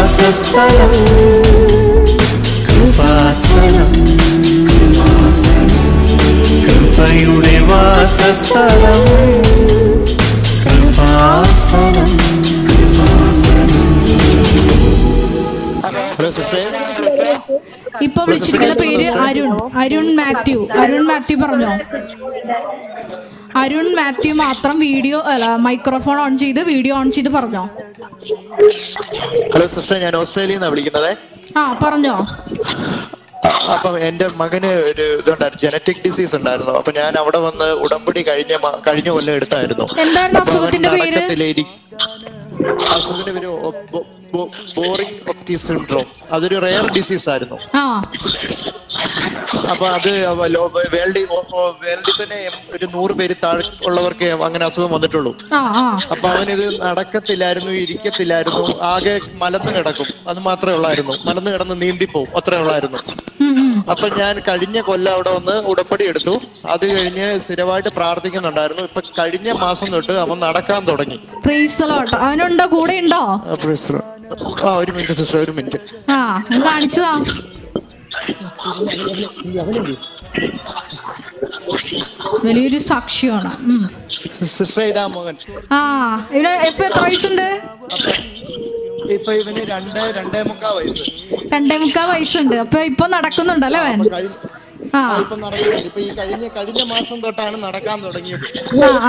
വാസസ്ഥലം കൃപാസനം കൃപയുടെ വാസസ്ഥലം കൃപാസനം ഹലോ സിസ്റ്ററെ ഇപ്പൊ വിളിച്ചിരിക്കുന്ന പേര് അരുൺ അരുൺ മാത്യു അരുൺ മാത്യു പറഞ്ഞോ അരുൺ മാത്യു മാത്രം വീഡിയോ അല്ല മൈക്രോഫോൺ ഓൺ ചെയ്ത് വീഡിയോ ഓൺ ചെയ്ത് പറഞ്ഞോ ഹലോ സിസ്റ്റർ ഞാൻ ഓസ്ട്രേലിയയിൽ നിന്നാണ് വിളിക്കുന്നത് ആ പറഞ്ഞോ അ- അപ്പം എന്റെ മകന് ഒരു ഇതുണ്ടായിരുന്നു ജനറ്റിക് ഡിസീസ് ഉണ്ടായിരുന്നു അപ്പൊ ഞാൻ അവിടെ വന്ന് ഉടമ്പടി കഴിഞ്ഞ മ- കഴിഞ്ഞ കൊല്ലം എടുത്തായിരുന്നു എന്തായിരുന്നു അപ്പൊ അവൻ അസുഖത്തിന്റെ പേര്? നടക്കത്തില്ല, അസുഖത്തിന്റെ പേര് ബോറിംഗ് ഒപ്റ്റി സിൻഡ്രോം അതൊരു റെയർ ഡിസീസ് ആയിരുന്നു ആ അപ്പൊ അത് വേൾഡിൽ വേൾഡിൽ തന്നെ ഒരു നൂറ് പേര് താഴെ ഉള്ളവർക്ക് അങ്ങനെ അസുഖം വന്നിട്ടുള്ളൂ ആ ആ അപ്പൊ അവനിത് നടക്കത്തില്ലായിരുന്നു ഇരിക്കത്തില്ലായിരുന്നു ആകെ മലന്ന് കിടക്കും അത് മാത്രമേ ഉള്ളായിരുന്നു മലന്ന് കിടന്ന് നീന്തിപ്പോവും അത്രേ ഉള്ളായിരുന്നു ഉം, ഉം. അപ്പൊ ഞാൻ കഴിഞ്ഞ കൊല്ലം അവിടെ വന്ന് ഉടമ്പടി എടുത്തു അത് കഴിഞ്ഞ് സ്ഥിരമായിട്ട് പ്രാർത്ഥിക്കുന്നുണ്ടായിരുന്നു ഇപ്പൊ കഴിഞ്ഞ മാസം തൊട്ട് അവൻ നടക്കാൻ തുടങ്ങി Praise the Lord. അവനുണ്ടോ കൂടെ ഉണ്ടോ ആ, praise the Lord. ആ ഒരു മിനിറ്റ് സിസ്റ്റർ ഒരു മിനിറ്റ് ആ ഒന്ന് കാണിച്ചതാ വലിയൊരു സാക്ഷിയാണ് ഉം. സിസ്റ്റർ ഇതാ മോഹൻ ആ ഇവിടെ ഇപ്പൊ എത്ര വയസ്സുണ്ട് ഇപ്പൊ ഇവന് രണ്ട് രണ്ടേ മുക്കാ വയസ്സ് രണ്ടേ മുക്കാ വയസ്സുണ്ട് അപ്പൊ ഇപ്പൊ നടക്കുന്നുണ്ടല്ലേ അവൻ കഴിഞ്ഞ ആ ആ, ഇപ്പൊ നടക്കുന്നുണ്ട് ഇപ്പൊ ഈ കഴിഞ്ഞ കഴിഞ്ഞ മാസം തൊട്ടാണ് നടക്കാൻ തുടങ്ങിയത് ആ ആ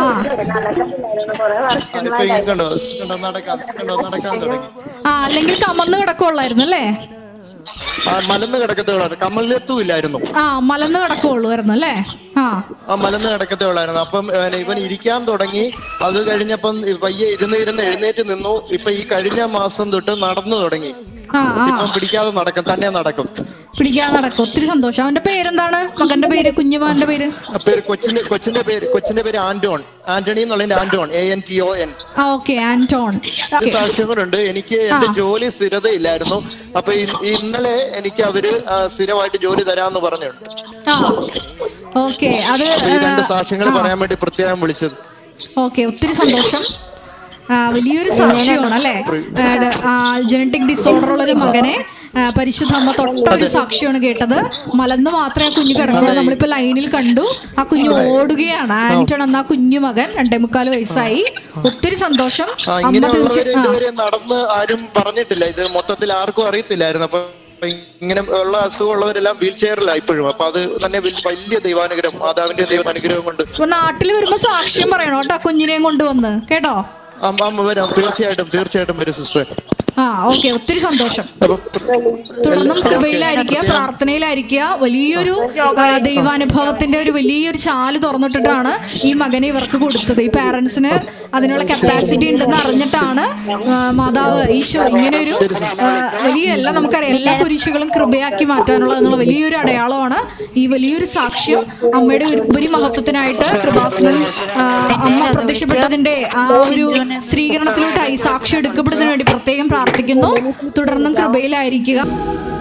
ആ, ഇപ്പൊ ഈ കണ്ടോ കണ്ടോ നടക്കാൻ കണ്ടോ നടക്കാൻ തുടങ്ങി ആ അല്ലെങ്കിൽ കമന്ന് കിടക്കുള്ളായിരുന്നു അല്ലേ ആ മലന്ന് കിടക്കത്തേ ഉള്ളായിരുന്നു കമലിലെത്തും ഇല്ലായിരുന്നു ആ മലന്ന് കിടക്കുള്ളായിരുന്നു അല്ലേ ആ ആ മലന്ന് കിടക്കത്തേ ഉള്ളായിരുന്നു അപ്പം ഏഹ്, ഇവൻ ഇരിക്കാൻ തുടങ്ങി അത് കഴിഞ്ഞപ്പം പയ്യെ ഇരുന്ന് ഇരുന്ന് എഴുന്നേറ്റ് നിന്നു ഇപ്പൊ ഈ കഴിഞ്ഞ മാസം തൊട്ട് നടന്നു തുടങ്ങി ആ ആ ഇപ്പം പിടിക്കാതെ നടക്കും തന്നെ നടക്കും പിടിക്കാതെ നടക്കും ഒത്തിരി സന്തോഷം അവന്റെ പേരെന്താണ് മകന്റെ പേര് കുഞ്ഞുമകന്റെ പേര് ആ പേര് കൊച്ചിന്റെ കൊച്ചിന്റെ പേര് കൊച്ചിന്റെ പേര് ആന്റോൺ ആന്റണി എന്നുള്ളതിന്റെ Anton A N T O N ആ ഓക്കെ ആന്റോൺ ഒരു സാക്ഷ്യങ്ങളുണ്ട് എനിക്ക് എന്റെ ജോലി സ്ഥിരതയില്ലായിരുന്നു അപ്പൊ ഇ- ഇന്നലെ എനിക്ക് അവര് ആ, സ്ഥിരമായിട്ട് ജോലി തരാന്ന് പറഞ്ഞിട്ടുണ്ട് ആ ഓക്കെ അത് അപ്പൊ ഈ രണ്ട് സാക്ഷ്യങ്ങൾ പറയാൻ വേണ്ടി പ്രത്യേകം വിളിച്ചത് ഓക്കെ ഒത്തിരി സന്തോഷം ആ, വലിയൊരു സാക്ഷ്യമാണ് അല്ലേ ജനറ്റിക് ഡിസോർഡർ ഉള്ള ഒരു മകനെ ആ, പരിശുദ്ധ അമ്മ തൊട്ട ഒരു സാക്ഷിയാണ് കേട്ടത് മലന്ന് മാത്രമേ ആ കുഞ്ഞ് കിടക്കുള്ളൂ നമ്മളിപ്പോ ലൈനിൽ കണ്ടു ആ കുഞ്ഞ് ഓടുകയാണ് ആന്റൺ എന്ന ആ കുഞ്ഞു മകൻ രണ്ടേ മുക്കാല് വയസ്സായി ഒത്തിരി സന്തോഷം ആ അമ്മ ഇങ്ങനെയുള്ളവര് തീർച്ചയായും ആ ഇതുവരെ നടന്ന് ആരും പറഞ്ഞിട്ടില്ല ഇത് മൊത്തത്തിൽ ആർക്കും അറിയത്തില്ലായിരുന്നു അപ്പൊ ഇങ്ങനെ ഉള്ള അസുഖമുള്ളവരെല്ലാം വീൽ ചെയറിലാണ് ഇപ്പോഴും അപ്പൊ അത് തന്നെ വലിയ- വലിയ ദൈവാനുഗ്രഹം മാതാവിന്റെ ദൈവ അനുഗ്രഹം കൊണ്ട് അപ്പൊ നാട്ടിൽ വരുമ്പോ സാക്ഷ്യം പറയണോ കേട്ടോ കുഞ്ഞിനെയും കൊണ്ടുവന്ന് കേട്ടോ അമ്മ അമ്മ വരാം തീർച്ചയായിട്ടും തീർച്ചയായിട്ടും വരും സിസ്റ്റർ ആ ഓക്കെ ഒത്തിരി സന്തോഷം അപ്പൊ തുടർന്നും കൃപയിലായിരിക്കുക പ്രാർത്ഥനയിലായിരിക്കുക വലിയൊരു ആ, ദൈവാനുഭവത്തിന്റെ ഒരു വലിയൊരു ചാല് തുറന്നിട്ടിട്ടാണ് ഈ മകനെ ഇവർക്ക് കൊടുത്തത് ഈ പാരന്റ്സിന് അതിനുള്ള കപ്പാസിറ്റി ഉണ്ടെന്ന് അറിഞ്ഞിട്ടാണ് ആ, മാതാവ് ഈശോ ഇങ്ങനെ ഒരു ആ, വലിയ എല്ലാ നമുക്കറിയാം എല്ലാ കുരിശുകളും കൃപയാക്കി മാറ്റാനുള്ള എന്നുള്ള വലിയൊരു അടയാളമാണ് ഈ വലിയൊരു സാക്ഷ്യം അമ്മയുടെ ഒരു ഉപരി മഹത്വത്തിനായിട്ട് കൃപാസനം ആ, അമ്മ പ്രത്യക്ഷപ്പെട്ടതിന്റെ ആ ഒരു സ്ത്രീകരണത്തിലോട്ടായി സാക്ഷ്യം എടുക്കപ്പെടുന്നതിന് വേണ്ടി പ്രത്യേകം പ്രാർത്ഥിക്കുന്നു തുടർന്നും കൃപയിലായിരിക്കുക